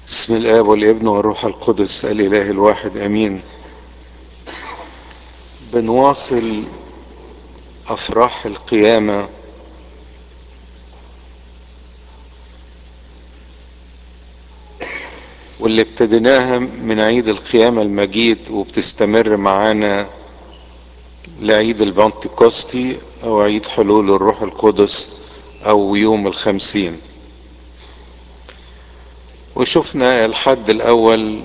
بسم الآب والابن والروح القدس الإله الواحد أمين بنواصل أفراح القيامة واللي ابتديناها من عيد القيامة المجيد وبتستمر معانا لعيد البنتكوستي أو عيد حلول الروح القدس أو يوم الخمسين وشفنا الحد الأول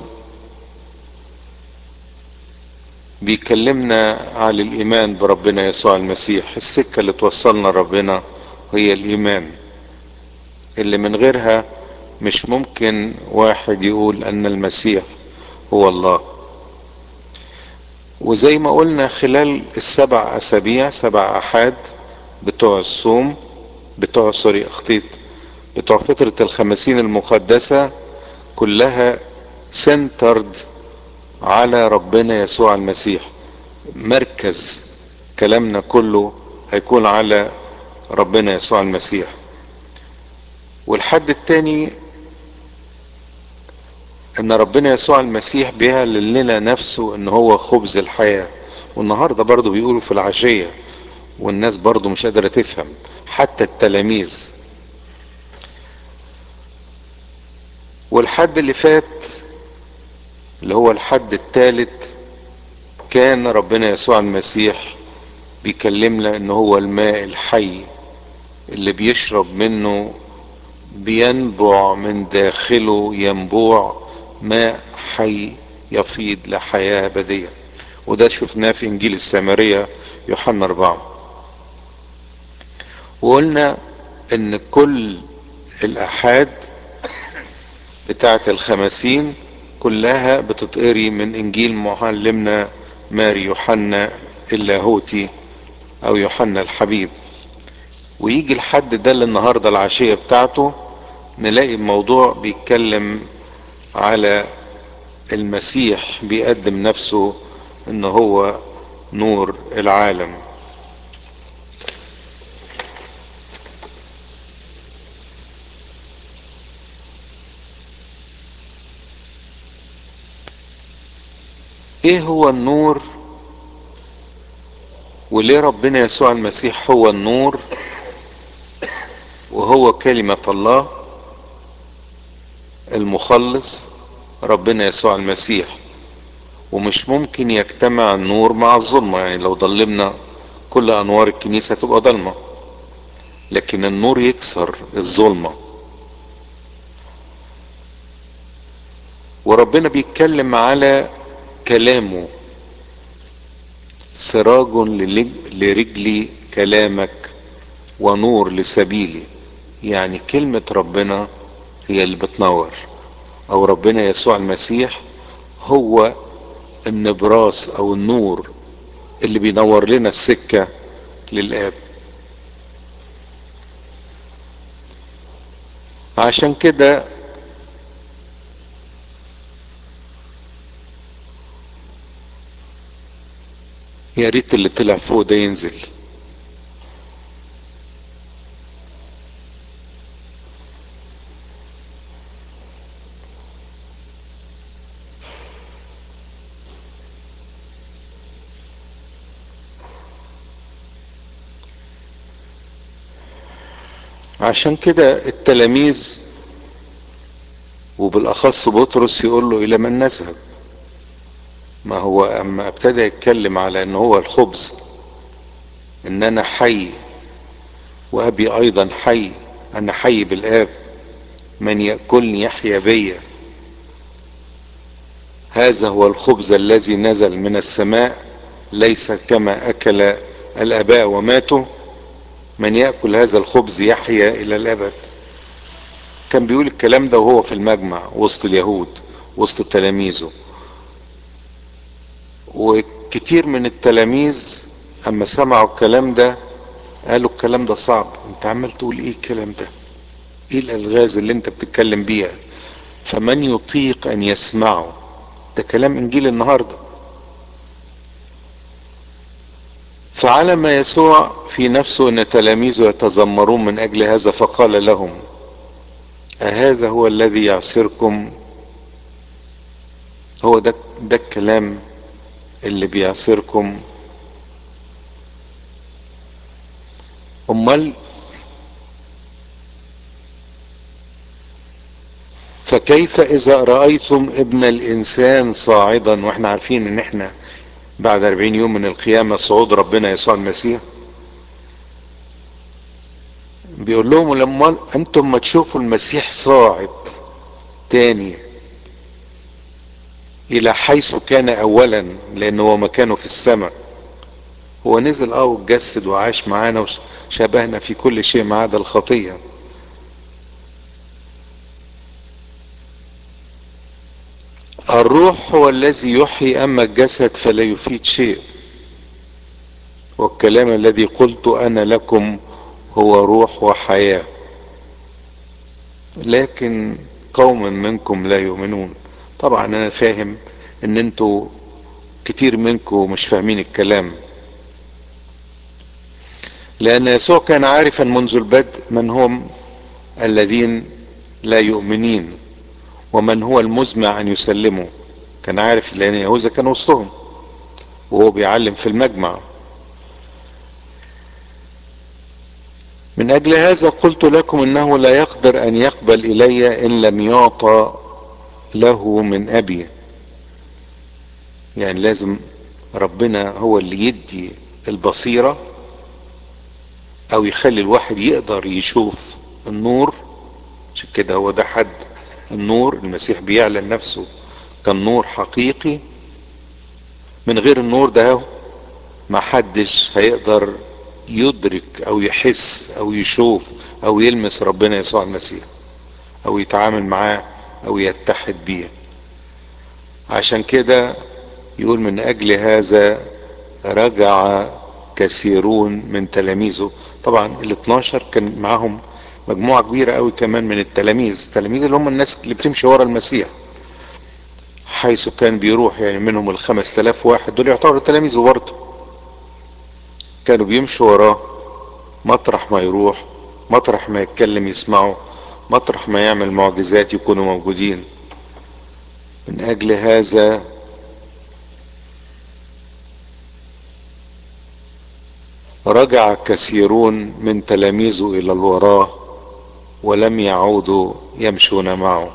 بيكلمنا على الإيمان بربنا يسوع المسيح السكة اللي توصلنا ربنا هي الإيمان اللي من غيرها مش ممكن واحد يقول أن المسيح هو الله وزي ما قلنا خلال السبع أسابيع سبع أحاد بتوع الصوم بتوع سوري أخطيط بتوع فترة الخمسين المقدسة كلها سنترد على ربنا يسوع المسيح مركز كلامنا كله هيكون على ربنا يسوع المسيح والحد التاني ان ربنا يسوع المسيح بيعلن لنا نفسه ان هو خبز الحياة والنهاردة برضو بيقولوا في العشية والناس برضو مش قادرة تفهم حتى التلاميذ والحد اللي فات اللي هو الحد الثالث كان ربنا يسوع المسيح بيكلمنا ان هو الماء الحي اللي بيشرب منه بينبع من داخله ينبوع ماء حي يفيض لحياة أبدية وده شفناه في إنجيل السامرية يوحنا أربعة وقلنا إن كل الأحاد بتاعة الخمسين كلها بتتقري من إنجيل معلمنا ماري يوحنا اللاهوتي أو يوحنا الحبيب ويجي الحد ده اللي النهارده العشية بتاعته نلاقي الموضوع بيتكلم على المسيح بيقدم نفسه ان هو نور العالم ايه هو النور وليه ربنا يسوع المسيح هو النور وهو كلمة الله المخلص ربنا يسوع المسيح ومش ممكن يجتمع النور مع الظلمة يعني لو ضلمنا كل أنوار الكنيسة تبقى ضلمة لكن النور يكسر الظلمة وربنا بيتكلم على كلامه سراج لرجلي كلامك ونور لسبيلي يعني كلمة ربنا هي اللي بتنور او ربنا يسوع المسيح هو النبراس او النور اللي بينور لنا السكة للآب عشان كده يا ريت اللي طلع فوق ده ينزل عشان كده التلاميذ وبالاخص بطرس يقول له الى من نذهب ما هو اما ابتدى يتكلم على ان هو الخبز ان انا حي وابي ايضا حي انا حي بالاب من ياكلني يحيا بيا هذا هو الخبز الذي نزل من السماء ليس كما اكل الاباء وماتوا من ياكل هذا الخبز يحيا الى الابد كان بيقول الكلام ده وهو في المجمع وسط اليهود وسط تلاميذه وكتير من التلاميذ اما سمعوا الكلام ده قالوا الكلام ده صعب انت عمال تقول ايه الكلام ده ايه الالغاز اللي انت بتتكلم بيها فمن يطيق ان يسمعه ده كلام انجيل النهارده فعلم يسوع في نفسه ان تلاميذه يتذمرون من اجل هذا فقال لهم اهذا هو الذي يعسركم هو ده ده الكلام اللي بيعصركم امال فكيف اذا رايتم ابن الانسان صاعدا واحنا عارفين ان احنا بعد 40 يوم من القيامه صعود ربنا يسوع المسيح بيقول لهم لما انتم ما تشوفوا المسيح صاعد تاني الى حيث كان اولا لان هو مكانه في السماء هو نزل اه واتجسد وعاش معانا وشبهنا في كل شيء ما عدا الخطيه الروح هو الذي يحيي اما الجسد فلا يفيد شيء والكلام الذي قلت انا لكم هو روح وحياه لكن قوم منكم لا يؤمنون طبعا انا فاهم ان انتوا كتير منكم مش فاهمين الكلام لان يسوع كان عارفا منذ البدء من هم الذين لا يؤمنين ومن هو المزمع ان يسلمه كان عارف لان يهوذا كان وسطهم وهو بيعلم في المجمع من اجل هذا قلت لكم انه لا يقدر ان يقبل الي ان لم يعطى له من ابي يعني لازم ربنا هو اللي يدي البصيره او يخلي الواحد يقدر يشوف النور عشان كده هو ده حد النور المسيح بيعلن نفسه كالنور حقيقي من غير النور ده ما حدش هيقدر يدرك او يحس او يشوف او يلمس ربنا يسوع المسيح او يتعامل معاه او يتحد بيه عشان كده يقول من اجل هذا رجع كثيرون من تلاميذه طبعا ال 12 كان معاهم مجموعة كبيرة قوي كمان من التلاميذ التلاميذ اللي هم الناس اللي بتمشي ورا المسيح حيث كان بيروح يعني منهم الخمس تلاف واحد دول يعتبروا تلاميذه برضه كانوا بيمشوا وراه مطرح ما يروح مطرح ما يتكلم يسمعوا مطرح ما يعمل معجزات يكونوا موجودين من اجل هذا رجع كثيرون من تلاميذه الى الوراء ولم يعودوا يمشون معه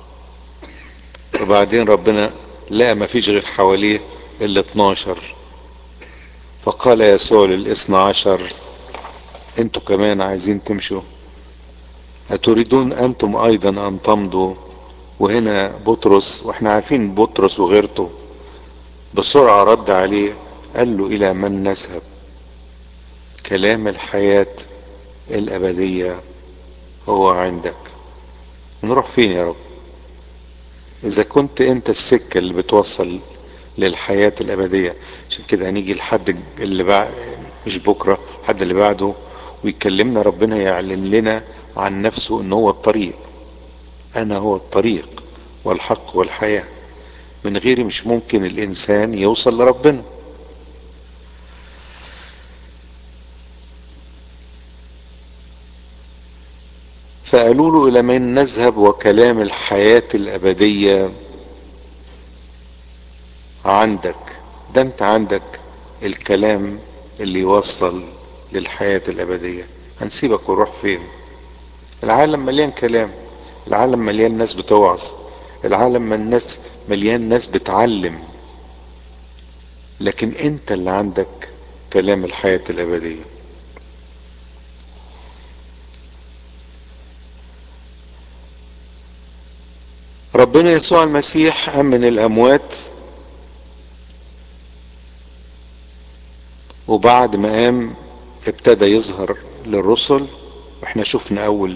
وبعدين ربنا لقى ما فيش غير حواليه الا 12 فقال يسوع للاثنى عشر انتوا كمان عايزين تمشوا أتريدون أنتم أيضا أن تمضوا وهنا بطرس واحنا عارفين بطرس وغيرته بسرعة رد عليه قال له إلى من نذهب كلام الحياة الأبدية هو عندك نروح فين يا رب إذا كنت أنت السكة اللي بتوصل للحياة الأبدية عشان كده هنيجي الحد اللي بعد مش بكرة الحد اللي بعده ويكلمنا ربنا يعلن لنا عن نفسه ان هو الطريق انا هو الطريق والحق والحياة من غيري مش ممكن الانسان يوصل لربنا فقالوا له الى من نذهب وكلام الحياة الابدية عندك ده انت عندك الكلام اللي يوصل للحياة الابدية هنسيبك ونروح فين العالم مليان كلام العالم مليان ناس بتوعظ العالم من الناس مليان ناس بتعلم لكن انت اللي عندك كلام الحياة الابدية ربنا يسوع المسيح قام من الاموات وبعد ما قام ابتدى يظهر للرسل واحنا شفنا اول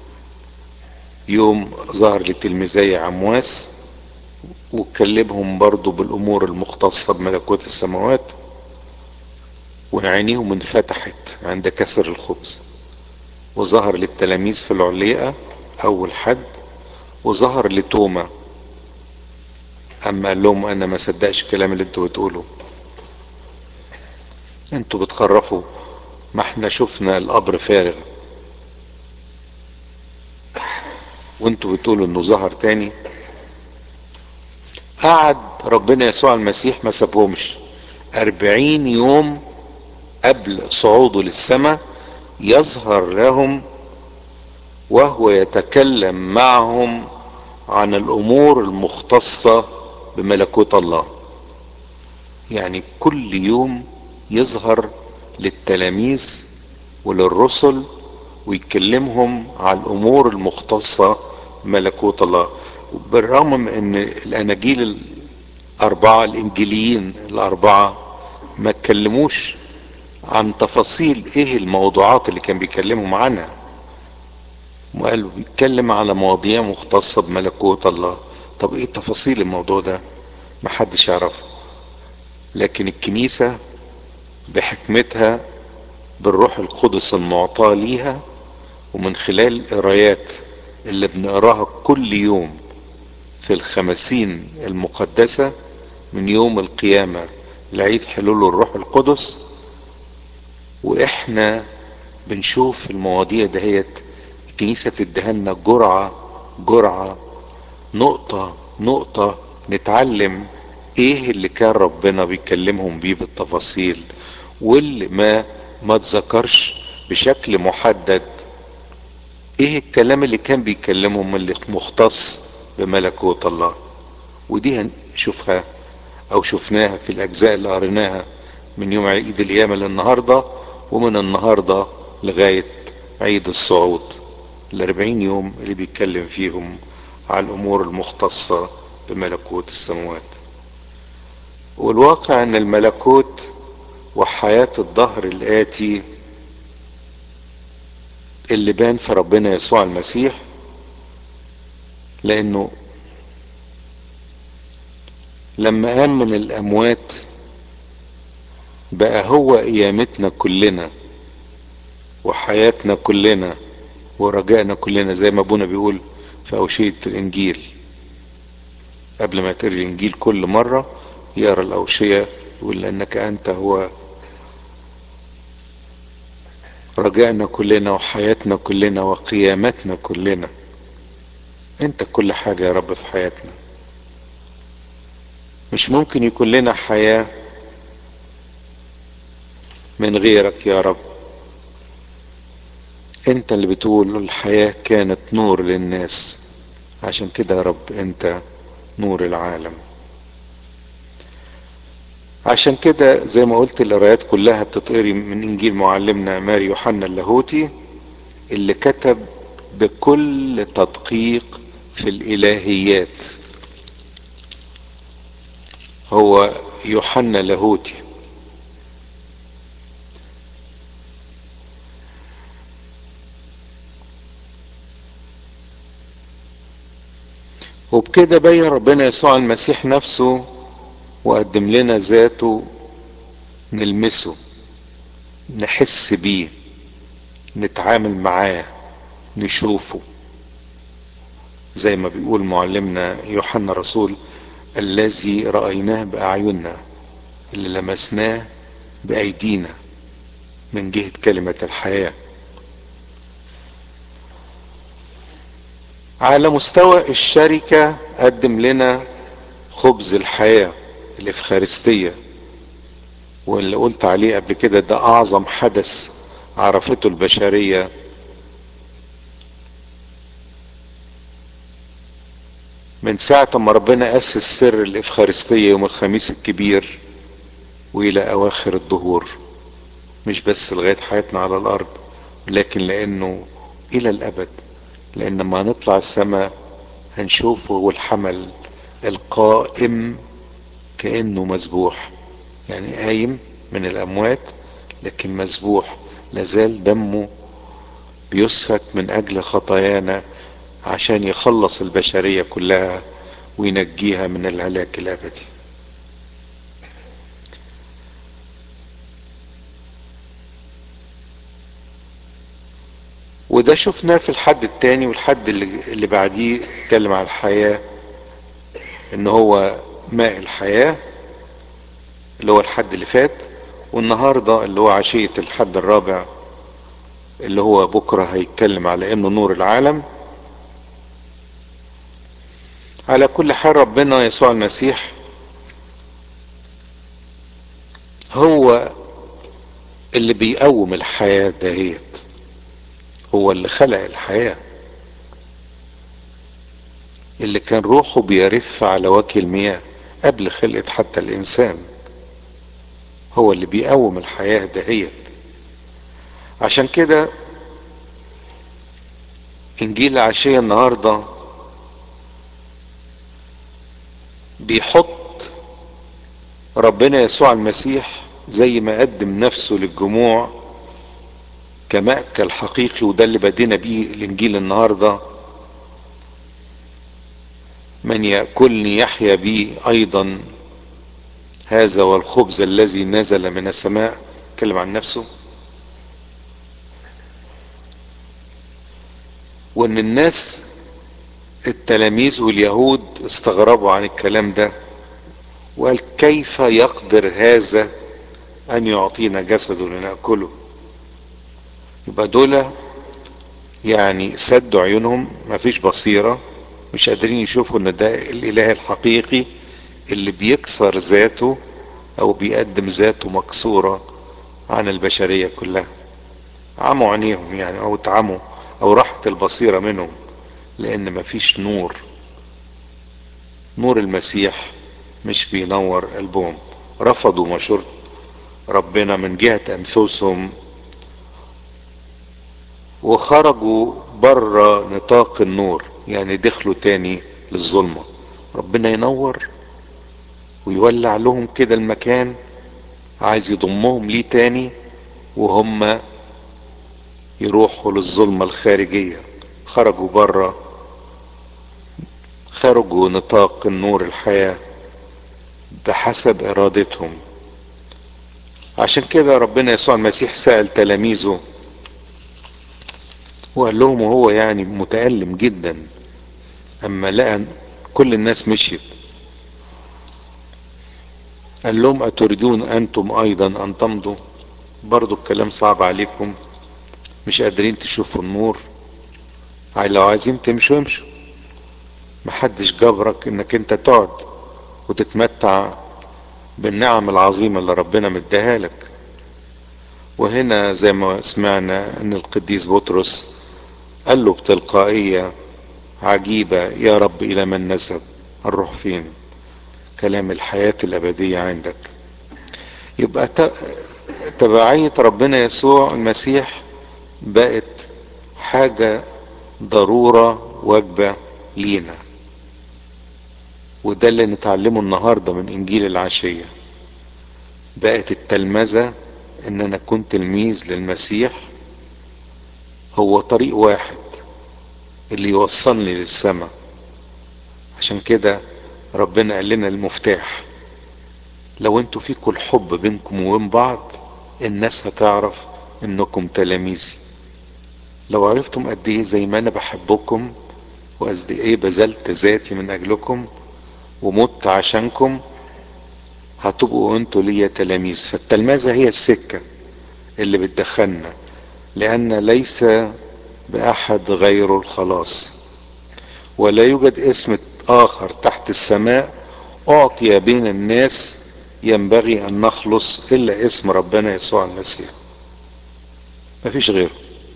يوم ظهر لتلميذي عمواس وكلمهم برضو بالامور المختصة بملكوت السماوات وعينيهم انفتحت عند كسر الخبز وظهر للتلاميذ في العليقة اول حد وظهر لتوما اما قال لهم انا ما صدقش الكلام اللي انتوا بتقولوا انتوا بتخرفوا ما احنا شفنا القبر فارغ وانتوا بتقولوا انه ظهر تاني قعد ربنا يسوع المسيح ما سابهمش أربعين يوم قبل صعوده للسماء يظهر لهم وهو يتكلم معهم عن الأمور المختصة بملكوت الله يعني كل يوم يظهر للتلاميذ وللرسل ويكلمهم عن الامور المختصة بملكوت الله بالرغم من ان الاناجيل الاربعة الانجيليين الاربعة ما اتكلموش عن تفاصيل ايه الموضوعات اللي كان بيكلمهم عنها وقال بيتكلم على مواضيع مختصة بملكوت الله طب ايه تفاصيل الموضوع ده محدش يعرفه لكن الكنيسة بحكمتها بالروح القدس المعطاة ليها ومن خلال القرايات اللي بنقراها كل يوم في الخمسين المقدسة من يوم القيامة لعيد حلول الروح القدس واحنا بنشوف المواضيع دهيت الكنيسة بتديها لنا جرعة جرعة نقطة نقطة نتعلم ايه اللي كان ربنا بيكلمهم بيه بالتفاصيل واللي ما ما تذكرش بشكل محدد ايه الكلام اللي كان بيكلمهم اللي مختص بملكوت الله ودي هنشوفها او شفناها في الاجزاء اللي قريناها من يوم عيد القيامة للنهاردة ومن النهاردة لغاية عيد الصعود الاربعين يوم اللي بيتكلم فيهم على الامور المختصة بملكوت السماوات والواقع ان الملكوت وحياة الظهر الآتي اللي بان في ربنا يسوع المسيح لأنه لما قام من الأموات بقى هو قيامتنا كلنا وحياتنا كلنا ورجائنا كلنا زي ما ابونا بيقول في أوشية الإنجيل قبل ما تقري الإنجيل كل مرة يقرا الأوشية يقول لأنك أنت هو رجائنا كلنا وحياتنا كلنا وقيامتنا كلنا انت كل حاجة يا رب في حياتنا مش ممكن يكون لنا حياة من غيرك يا رب انت اللي بتقول الحياة كانت نور للناس عشان كده يا رب انت نور العالم عشان كده زي ما قلت القرايات كلها بتتقري من انجيل معلمنا ماري يوحنا اللاهوتي اللي كتب بكل تدقيق في الالهيات هو يوحنا لاهوتي وبكده بين ربنا يسوع المسيح نفسه وقدم لنا ذاته نلمسه نحس بيه نتعامل معاه نشوفه زي ما بيقول معلمنا يوحنا رسول الذي رأيناه بأعيننا اللي لمسناه بأيدينا من جهة كلمة الحياة على مستوى الشركة قدم لنا خبز الحياة الإفخارستية واللي قلت عليه قبل كده ده أعظم حدث عرفته البشرية من ساعة ما ربنا أسس سر الإفخارستية يوم الخميس الكبير وإلى أواخر الدهور مش بس لغاية حياتنا على الأرض لكن لأنه إلى الأبد لأن ما نطلع السماء هنشوفه والحمل القائم كأنه مذبوح يعني قايم من الأموات لكن مذبوح لازال دمه بيسفك من أجل خطايانا عشان يخلص البشرية كلها وينجيها من الهلاك الأبدي وده شفناه في الحد التاني والحد اللي, اللي بعديه اتكلم عن الحياة ان هو ماء الحياة اللي هو الحد اللي فات والنهاردة اللي هو عشية الحد الرابع اللي هو بكرة هيتكلم على انه نور العالم على كل حال ربنا يسوع المسيح هو اللي بيقوم الحياة دهيت هو اللي خلق الحياة اللي كان روحه بيرف على وجه المياه قبل خلقة حتى الإنسان هو اللي بيقوم الحياة دهيت عشان كده إنجيل العشية النهاردة بيحط ربنا يسوع المسيح زي ما قدم نفسه للجموع كمأكل حقيقي وده اللي بدينا بيه الإنجيل النهارده من ياكلني يحيا بي ايضا هذا والخبز الذي نزل من السماء اتكلم عن نفسه وان الناس التلاميذ واليهود استغربوا عن الكلام ده وقال كيف يقدر هذا ان يعطينا جسده لناكله يبقى دول يعني سدوا عيونهم مفيش بصيره مش قادرين يشوفوا ان ده الاله الحقيقي اللي بيكسر ذاته او بيقدم ذاته مكسورة عن البشرية كلها عموا عينيهم يعني او اتعموا او راحت البصيرة منهم لان مفيش نور نور المسيح مش بينور قلبهم رفضوا مشورة ربنا من جهة انفسهم وخرجوا بره نطاق النور يعني دخلوا تاني للظلمة ربنا ينور ويولع لهم كده المكان عايز يضمهم ليه تاني وهم يروحوا للظلمة الخارجية خرجوا بره خرجوا نطاق النور الحياة بحسب ارادتهم عشان كده ربنا يسوع المسيح سأل تلاميذه وقال لهم وهو يعني متألم جدا اما لقى كل الناس مشيت قال لهم اتريدون انتم ايضا ان تمضوا برضو الكلام صعب عليكم مش قادرين تشوفوا النور لو عايزين تمشوا امشوا محدش جبرك انك انت تقعد وتتمتع بالنعم العظيمة اللي ربنا مديها لك وهنا زي ما سمعنا ان القديس بطرس قال له بتلقائية عجيبة يا رب الى من نذهب هنروح فين كلام الحياة الابدية عندك يبقى تبعية ربنا يسوع المسيح بقت حاجة ضرورة وجبة لينا وده اللي نتعلمه النهاردة من انجيل العشية بقت التلمذة ان انا كنت تلميذ للمسيح هو طريق واحد اللي يوصلني للسماء عشان كده ربنا قال لنا المفتاح لو انتوا فيكم الحب بينكم وبين بعض الناس هتعرف انكم تلاميذي لو عرفتم قد ايه زي ما انا بحبكم وقد ايه بذلت ذاتي من اجلكم ومت عشانكم هتبقوا انتوا ليا تلاميذ فالتلمذة هي السكة اللي بتدخلنا لان ليس باحد غير الخلاص ولا يوجد اسم اخر تحت السماء اعطي بين الناس ينبغي ان نخلص الا اسم ربنا يسوع المسيح مفيش غيره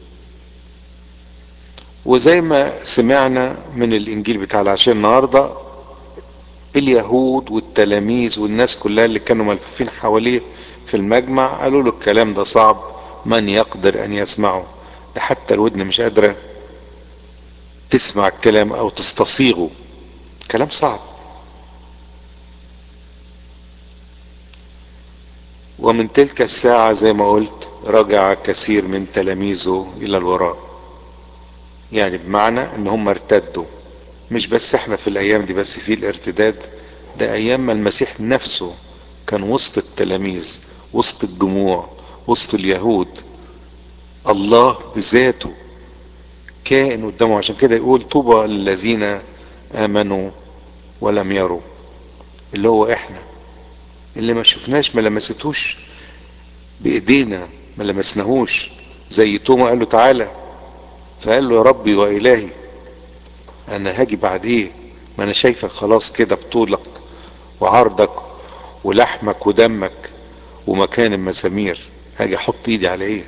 وزي ما سمعنا من الانجيل بتاع العشاء النهارده اليهود والتلاميذ والناس كلها اللي كانوا ملفوفين حواليه في المجمع قالوا له الكلام ده صعب من يقدر ان يسمعه ده حتى الودن مش قادره تسمع الكلام او تستصيغه كلام صعب ومن تلك الساعة زي ما قلت رجع كثير من تلاميذه إلى الوراء يعني بمعنى ان هم ارتدوا مش بس احنا في الايام دي بس في الارتداد ده ايام ما المسيح نفسه كان وسط التلاميذ وسط الجموع وسط اليهود الله بذاته كائن قدامه عشان كده يقول طوبى الذين امنوا ولم يروا اللي هو احنا اللي ما شفناش ما لمستوش بايدينا ما لمسناهوش زي توما قال له تعالى فقال له يا ربي والهي انا هاجي بعد ايه ما انا شايفك خلاص كده بطولك وعرضك ولحمك ودمك ومكان المسامير هاجي احط ايدي على ايه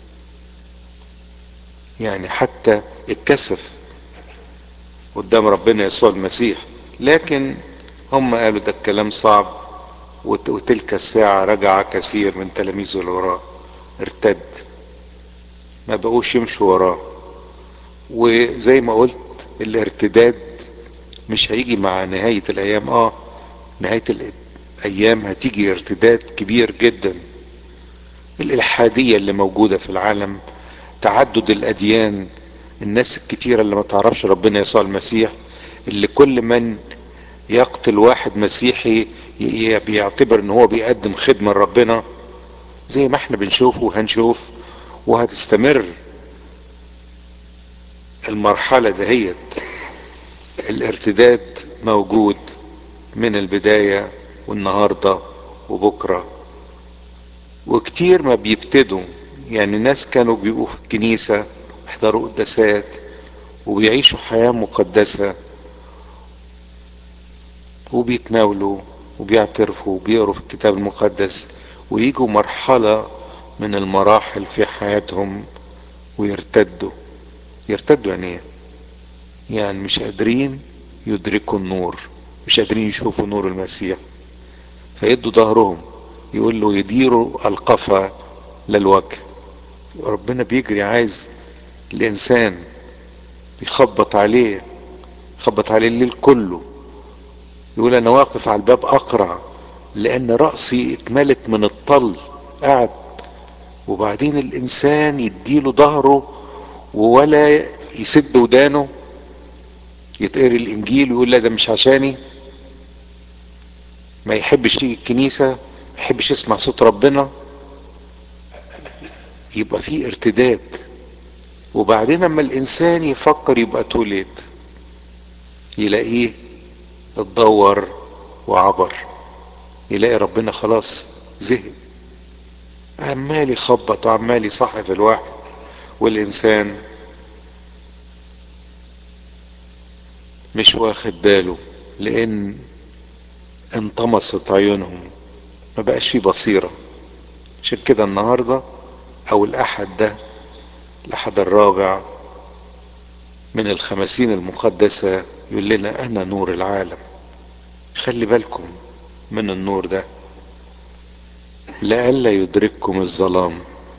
يعني حتى اتكسف قدام ربنا يسوع المسيح لكن هم قالوا ده الكلام صعب وتلك الساعة رجع كثير من تلاميذه اللي وراه ارتد ما بقوش يمشوا وراه وزي ما قلت الارتداد مش هيجي مع نهاية الايام اه نهاية الايام هتيجي ارتداد كبير جدا الالحادية اللي موجودة في العالم تعدد الاديان الناس الكتيرة اللي ما تعرفش ربنا يسوع المسيح اللي كل من يقتل واحد مسيحي بيعتبر ان هو بيقدم خدمة لربنا زي ما احنا بنشوف وهنشوف وهتستمر المرحلة دهيت الارتداد موجود من البداية والنهاردة وبكرة وكتير ما بيبتدوا يعني ناس كانوا بيبقوا في الكنيسة يحضروا قداسات وبيعيشوا حياة مقدسة وبيتناولوا وبيعترفوا وبيقروا في الكتاب المقدس ويجوا مرحلة من المراحل في حياتهم ويرتدوا يرتدوا يعني ايه يعني مش قادرين يدركوا النور مش قادرين يشوفوا نور المسيح فيدوا ظهرهم يقول له يديروا القفا للوجه ربنا بيجري عايز الانسان بيخبط عليه خبط عليه الليل كله يقول انا واقف على الباب اقرع لان رأسي اتملت من الطل قاعد وبعدين الانسان يديله ظهره ولا يسد ودانه يتقري الانجيل ويقول لا ده مش عشاني ما يحبش يجي الكنيسة ما يحبش يسمع صوت ربنا يبقى في ارتداد وبعدين اما الانسان يفكر يبقى توليت يلاقيه اتدور وعبر يلاقي ربنا خلاص زهق عمال يخبط وعمال يصحف الواحد والانسان مش واخد باله لان انطمست عيونهم ما بقاش في بصيرة عشان كده النهاردة او الاحد ده الاحد الرابع من الخمسين المقدسة يقول لنا انا نور العالم خلي بالكم من النور ده لئلا يدرككم الظلام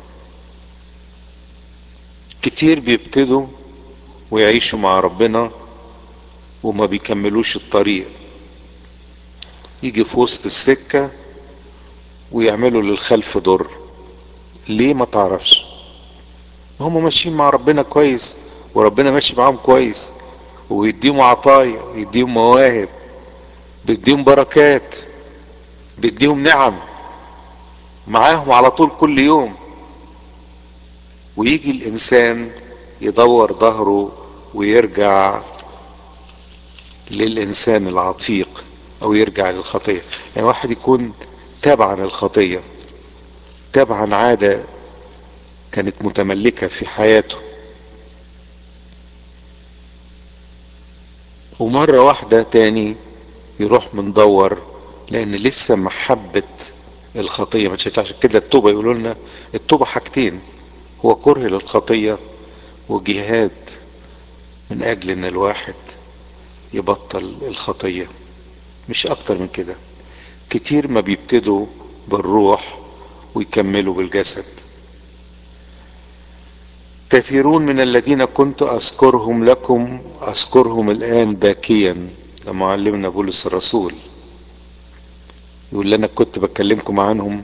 كتير بيبتدوا ويعيشوا مع ربنا وما بيكملوش الطريق يجي في وسط السكة ويعملوا للخلف ضر ليه ما تعرفش هم ماشيين مع ربنا كويس وربنا ماشي معاهم كويس ويديهم عطايا ويديهم مواهب بيديهم بركات بيديهم نعم معاهم على طول كل يوم ويجي الانسان يدور ظهره ويرجع للانسان العتيق او يرجع للخطيه يعني واحد يكون تاب عن الخطيه تاب عن عاده كانت متملكه في حياته ومره واحده تاني يروح مندور لان لسه محبه الخطيه ما تشجعش كده التوبه يقولوا لنا التوبه حاجتين هو كره للخطيه وجهاد من اجل ان الواحد يبطل الخطيه مش اكتر من كده كتير ما بيبتدوا بالروح ويكملوا بالجسد كثيرون من الذين كنت اذكرهم لكم اذكرهم الان باكيا ده معلمنا بولس الرسول يقول لنا كنت بكلمكم عنهم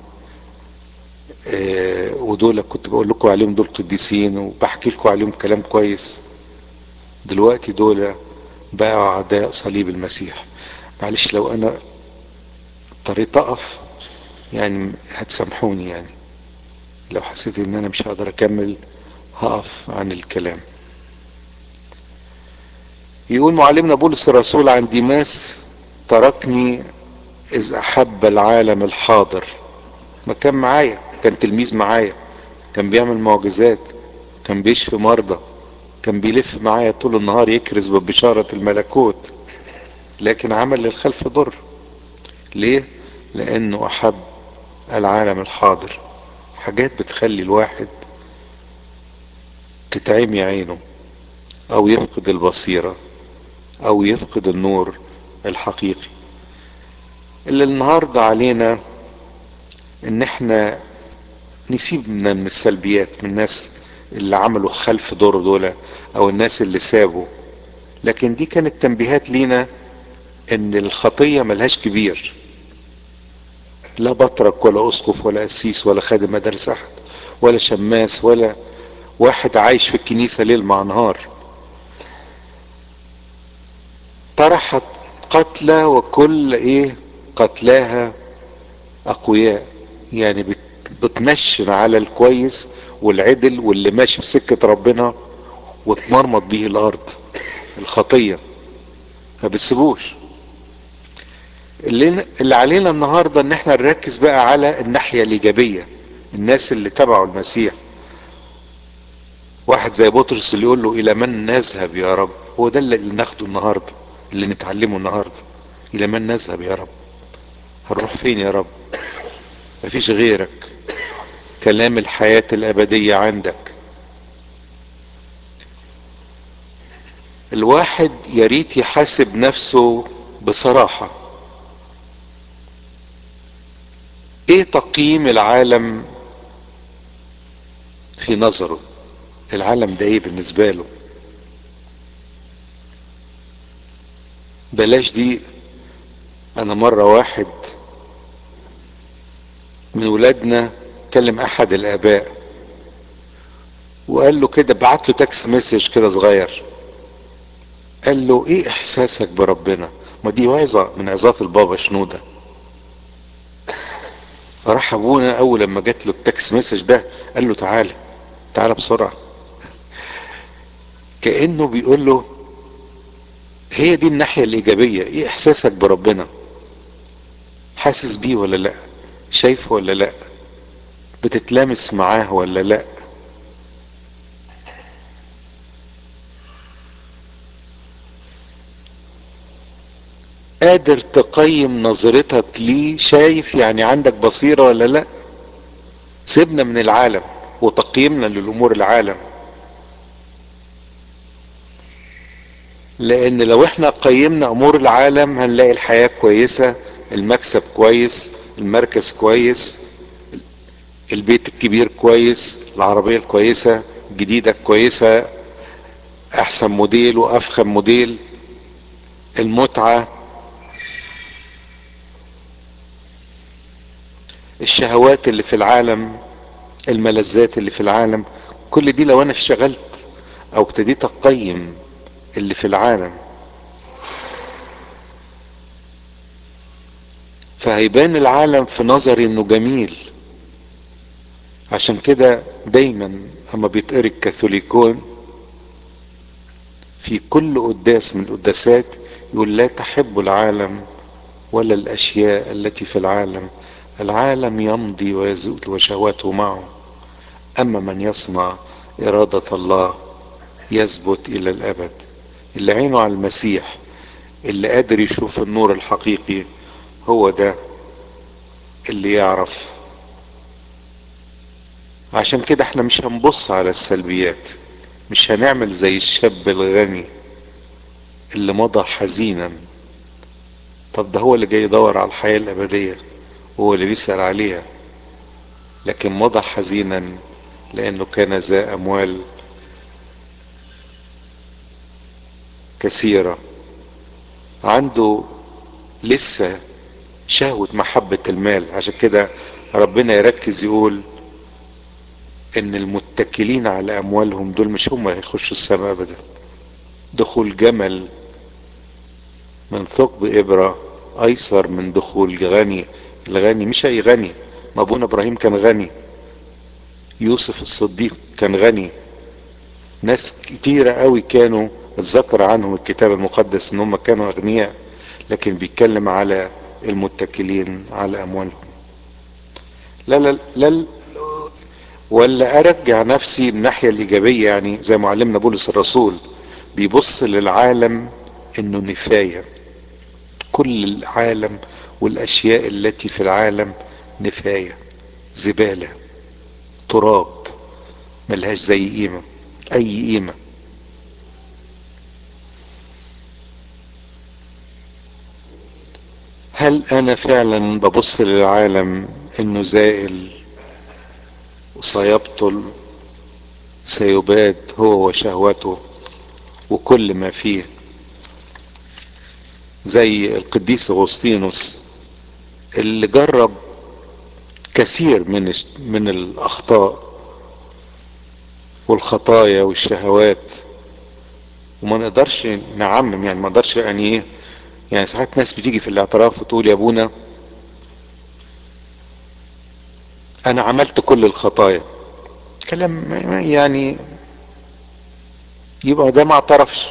آه ودول كنت بقول لكم عليهم دول قديسين وبحكي لكم عليهم كلام كويس دلوقتي دول بقوا اعداء صليب المسيح معلش لو انا اضطريت اقف يعني هتسامحوني يعني لو حسيت ان انا مش هقدر اكمل هقف عن الكلام يقول معلمنا بولس الرسول عن ديماس تركني اذ احب العالم الحاضر ما كان معايا كان تلميذ معايا كان بيعمل معجزات كان بيشفي مرضى كان بيلف معايا طول النهار يكرز ببشارة الملكوت لكن عمل للخلف ضر ليه لانه احب العالم الحاضر حاجات بتخلي الواحد تتعمي عينه او يفقد البصيرة او يفقد النور الحقيقي اللي النهاردة علينا ان احنا نسيبنا من السلبيات من الناس اللي عملوا خلف دور دول او الناس اللي سابوا لكن دي كانت تنبيهات لينا ان الخطية ملهاش كبير لا بطرك ولا اسقف ولا قسيس ولا خادم مدارس احد ولا شماس ولا واحد عايش في الكنيسة ليل مع نهار طرحت قتلى وكل ايه قتلاها اقوياء يعني بت بتنشن على الكويس والعدل واللي ماشي في سكة ربنا وتمرمط به الارض الخطية ما بتسيبوش اللي, اللي علينا النهاردة ان احنا نركز بقى على الناحية الايجابية الناس اللي تبعوا المسيح واحد زي بطرس اللي يقول له الى من نذهب يا رب هو ده اللي ناخده النهاردة اللي نتعلمه النهاردة الى من نذهب يا رب هنروح فين يا رب مفيش غيرك كلام الحياة الابدية عندك الواحد يريت يحاسب نفسه بصراحة ايه تقييم العالم في نظره العالم ده ايه بالنسبة له بلاش دي انا مرة واحد من ولادنا كلم احد الاباء وقال له كده بعت له تكست مسج كده صغير قال له ايه احساسك بربنا ما دي وعظة من عظات البابا شنودة راح ابونا اول لما جات له التكست مسج ده قال له تعالى تعالى بسرعة كأنه بيقول له هي دي الناحية الإيجابية إيه إحساسك بربنا حاسس بيه ولا لأ شايفه ولا لأ بتتلامس معاه ولا لأ قادر تقيم نظرتك ليه شايف يعني عندك بصيرة ولا لأ سيبنا من العالم وتقييمنا للأمور العالم لان لو احنا قيمنا امور العالم هنلاقي الحياة كويسة المكسب كويس المركز كويس البيت الكبير كويس العربية الكويسة الجديدة كويسة احسن موديل وافخم موديل المتعة الشهوات اللي في العالم الملذات اللي في العالم كل دي لو انا اشتغلت او ابتديت اقيم اللي في العالم فهيبان العالم في نظري انه جميل عشان كده دايما اما بيتقري الكاثوليكون في كل قداس من القداسات يقول لا تحب العالم ولا الاشياء التي في العالم العالم يمضي ويزول وشهواته معه اما من يصنع اراده الله يثبت الى الابد اللي عينه على المسيح اللي قادر يشوف النور الحقيقي هو ده اللي يعرف عشان كده احنا مش هنبص على السلبيات مش هنعمل زي الشاب الغني اللي مضى حزينا طب ده هو اللي جاي يدور على الحياة الأبدية هو اللي بيسأل عليها لكن مضى حزينا لأنه كان ذا أموال كثيرة عنده لسه شهوة محبة المال عشان كده ربنا يركز يقول ان المتكلين على اموالهم دول مش هم اللي هيخشوا السماء ابدا دخول جمل من ثقب ابرة ايسر من دخول غني الغني مش اي غني ما ابونا ابراهيم كان غني يوسف الصديق كان غني ناس كتيرة قوي كانوا اتذكر عنهم الكتاب المقدس ان هم كانوا اغنياء لكن بيتكلم على المتكلين على اموالهم لا لا لا ولا ارجع نفسي من الناحيه الايجابيه يعني زي معلمنا بولس الرسول بيبص للعالم انه نفايه كل العالم والاشياء التي في العالم نفايه زباله تراب ملهاش زي قيمه اي قيمه هل انا فعلا ببص للعالم انه زائل وسيبطل سيباد هو وشهوته وكل ما فيه زي القديس اغسطينوس اللي جرب كثير من من الاخطاء والخطايا والشهوات وما نقدرش نعمم يعني ما نقدرش يعني ايه يعني ساعات ناس بتيجي في الاعتراف وتقول يا ابونا انا عملت كل الخطايا كلام يعني يبقى ده ما اعترفش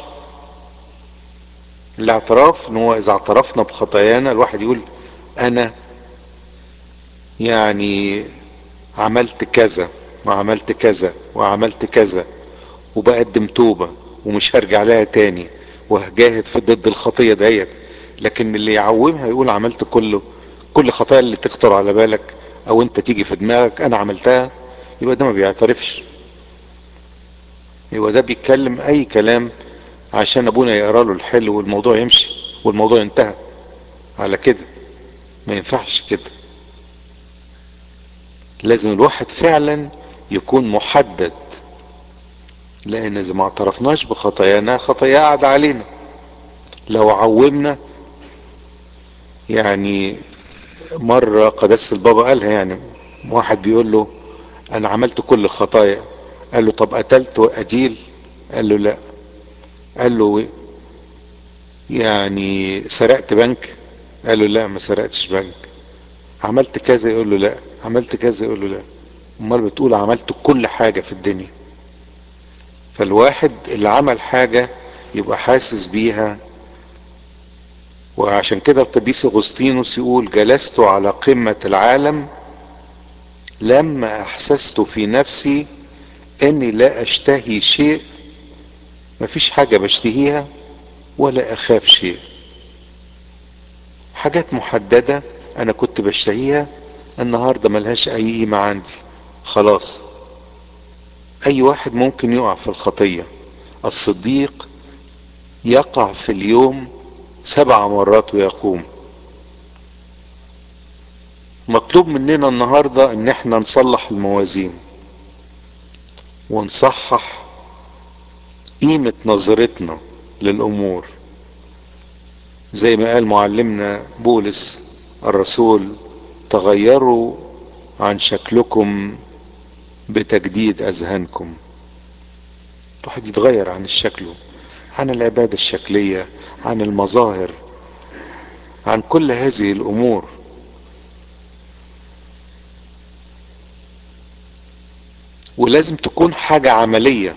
الاعتراف ان هو اذا اعترفنا بخطايانا الواحد يقول انا يعني عملت كذا وعملت كذا وعملت كذا وبقدم توبة ومش هرجع لها تاني وهجاهد في ضد الخطية ديت لكن اللي يعومها يقول عملت كله كل خطايا اللي تخطر على بالك او انت تيجي في دماغك انا عملتها يبقى ده ما بيعترفش يبقى ده بيتكلم اي كلام عشان ابونا يقرا له الحلو والموضوع يمشي والموضوع انتهى على كده ما ينفعش كده لازم الواحد فعلا يكون محدد لان اذا ما اعترفناش بخطايانا خطايا قاعدة علينا لو عومنا يعني مرة قداسة البابا قالها يعني واحد بيقول له انا عملت كل الخطايا قال له طب قتلت قتيل قال له لا قال له يعني سرقت بنك قال له لا ما سرقتش بنك عملت كذا يقول له لا عملت كذا يقول له لا امال بتقول عملت كل حاجة في الدنيا فالواحد اللي عمل حاجة يبقى حاسس بيها وعشان كده القديس اغسطينوس يقول جلست على قمة العالم لما احسست في نفسي اني لا اشتهي شيء مفيش حاجة بشتهيها ولا اخاف شيء حاجات محددة انا كنت بشتهيها النهاردة ملهاش اي قيمة عندي خلاص اي واحد ممكن يقع في الخطية الصديق يقع في اليوم سبع مرات ويقوم مطلوب مننا النهاردة ان احنا نصلح الموازين ونصحح قيمة نظرتنا للامور زي ما قال معلمنا بولس الرسول تغيروا عن شكلكم بتجديد اذهانكم الواحد يتغير عن شكله عن العبادة الشكلية عن المظاهر عن كل هذه الامور ولازم تكون حاجة عملية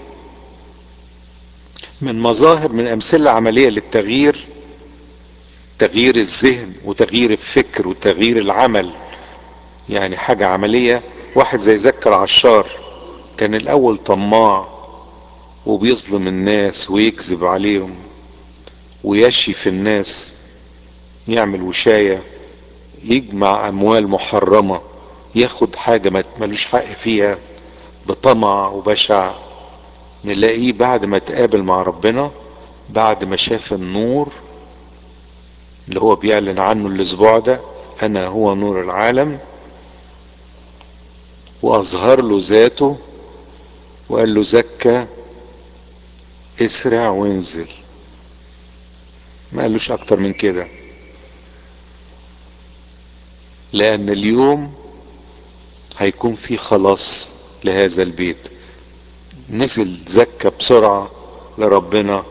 من مظاهر من امثلة عملية للتغيير تغيير الذهن وتغيير الفكر وتغيير العمل يعني حاجة عملية واحد زي زكر عشار كان الاول طماع وبيظلم الناس ويكذب عليهم ويشي في الناس يعمل وشاية يجمع اموال محرمة ياخد حاجة ملوش حق فيها بطمع وبشع نلاقيه بعد ما تقابل مع ربنا بعد ما شاف النور اللي هو بيعلن عنه الاسبوع ده انا هو نور العالم واظهر له ذاته وقال له زكى اسرع وانزل ما قالوش اكتر من كده لان اليوم هيكون في خلاص لهذا البيت نزل زكى بسرعة لربنا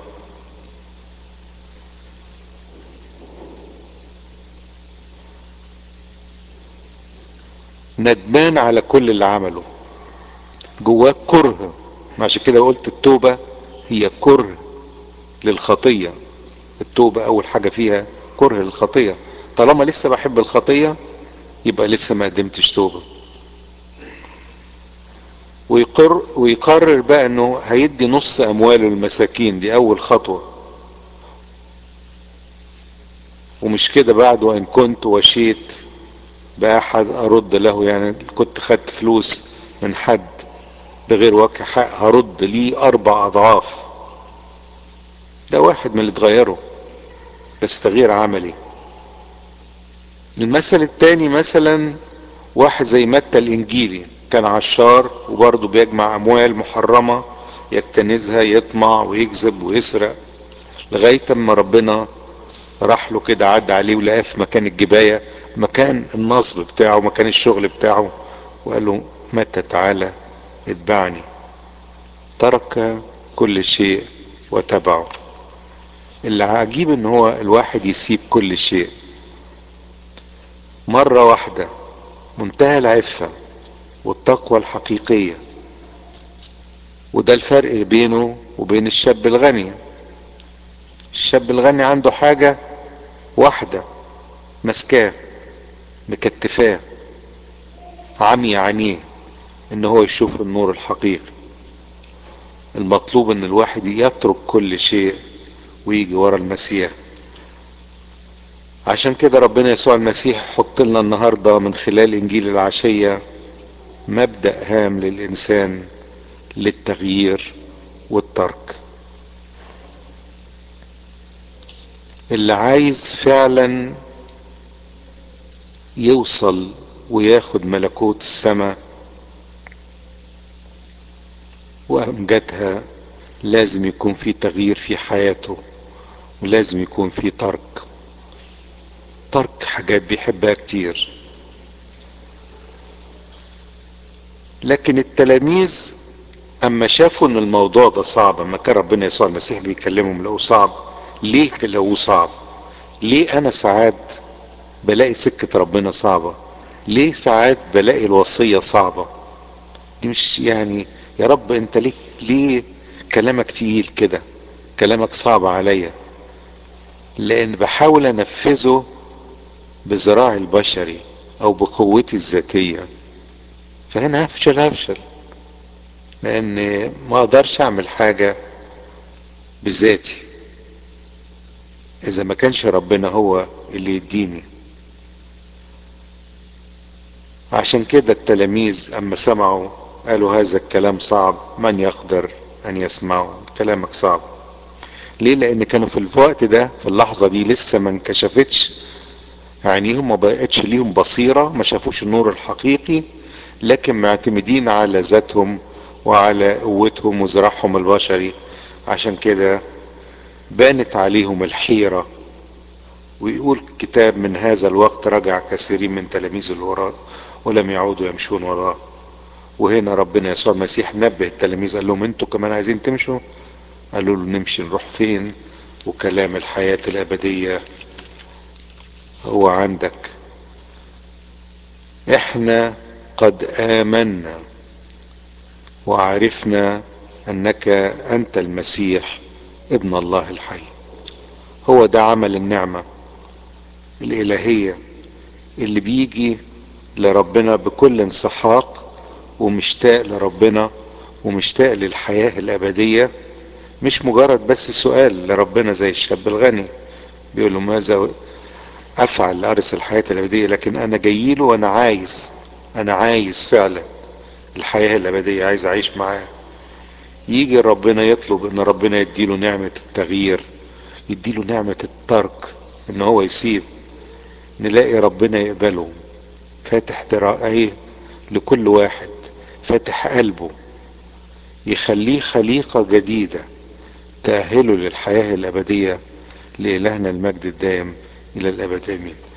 ندمان على كل اللي عمله جواه كره عشان كده قلت التوبة هي كره للخطية التوبة اول حاجة فيها كره للخطية طالما لسه بحب الخطية يبقى لسه ما قدمتش توبة ويقر ويقرر بقى انه هيدي نص امواله للمساكين دي اول خطوة ومش كده بعد وان كنت وشيت باحد ارد له يعني كنت خدت فلوس من حد بغير وجه حق هرد ليه اربع اضعاف ده واحد من اللي اتغيروا بس تغيير عملي المثل التاني مثلا واحد زي متى الانجيلي كان عشار وبرضه بيجمع اموال محرمه يكتنزها يطمع ويكذب ويسرق لغايه اما ربنا راح له كده عدى عليه ولقاه في مكان الجبايه مكان النصب بتاعه مكان الشغل بتاعه وقال له متى تعالى اتبعني ترك كل شيء وتبعه اللي عجيب ان هو الواحد يسيب كل شيء مرة واحدة منتهى العفة والتقوى الحقيقية وده الفرق بينه وبين الشاب الغني الشاب الغني عنده حاجة واحدة مسكاه مكتفاه عمي عينيه ان هو يشوف النور الحقيقي المطلوب ان الواحد يترك كل شيء ويجي ورا المسيح عشان كده ربنا يسوع المسيح حط لنا النهارده من خلال انجيل العشيه مبدا هام للانسان للتغيير والترك اللي عايز فعلا يوصل وياخد ملكوت السماء وامجادها لازم يكون في تغيير في حياته ولازم يكون في ترك ترك حاجات بيحبها كتير لكن التلاميذ اما شافوا ان الموضوع ده صعب اما كان ربنا يسوع المسيح بيكلمهم لقوه صعب ليه لقوه صعب ليه انا ساعات بلاقي سكة ربنا صعبة ليه ساعات بلاقي الوصية صعبة دي مش يعني يا رب انت ليه ليه كلامك تقيل كده كلامك صعب عليا لان بحاول انفذه بذراعي البشري او بقوتي الذاتية فهنا هفشل هفشل لان ما اقدرش اعمل حاجة بذاتي اذا ما كانش ربنا هو اللي يديني عشان كده التلاميذ اما سمعوا قالوا هذا الكلام صعب من يقدر ان يسمعه كلامك صعب ليه لان كانوا في الوقت ده في اللحظة دي لسه ما انكشفتش عينيهم ما بقتش ليهم بصيرة ما شافوش النور الحقيقي لكن معتمدين على ذاتهم وعلى قوتهم وزراعهم البشري عشان كده بانت عليهم الحيرة ويقول كتاب من هذا الوقت رجع كثيرين من تلاميذ الوراء ولم يعودوا يمشون وراه وهنا ربنا يسوع المسيح نبه التلاميذ قال لهم انتوا كمان عايزين تمشوا قالوا له نمشي نروح فين وكلام الحياة الأبدية هو عندك احنا قد آمنا وعرفنا أنك أنت المسيح ابن الله الحي هو ده عمل النعمة الإلهية اللي بيجي لربنا بكل انسحاق ومشتاق لربنا ومشتاق للحياة الأبدية مش مجرد بس سؤال لربنا زي الشاب الغني بيقول له ماذا أفعل لأرث الحياة الأبدية لكن أنا جاي له وأنا عايز أنا عايز فعلا الحياة الأبدية عايز أعيش معاه يجي ربنا يطلب إن ربنا يديله نعمة التغيير يديله نعمة الترك إن هو يسيب نلاقي ربنا يقبله فاتح دراعيه لكل واحد فاتح قلبه يخليه خليقة جديدة تأهله للحياة الأبدية لإلهنا المجد الدائم إلى الأبد آمين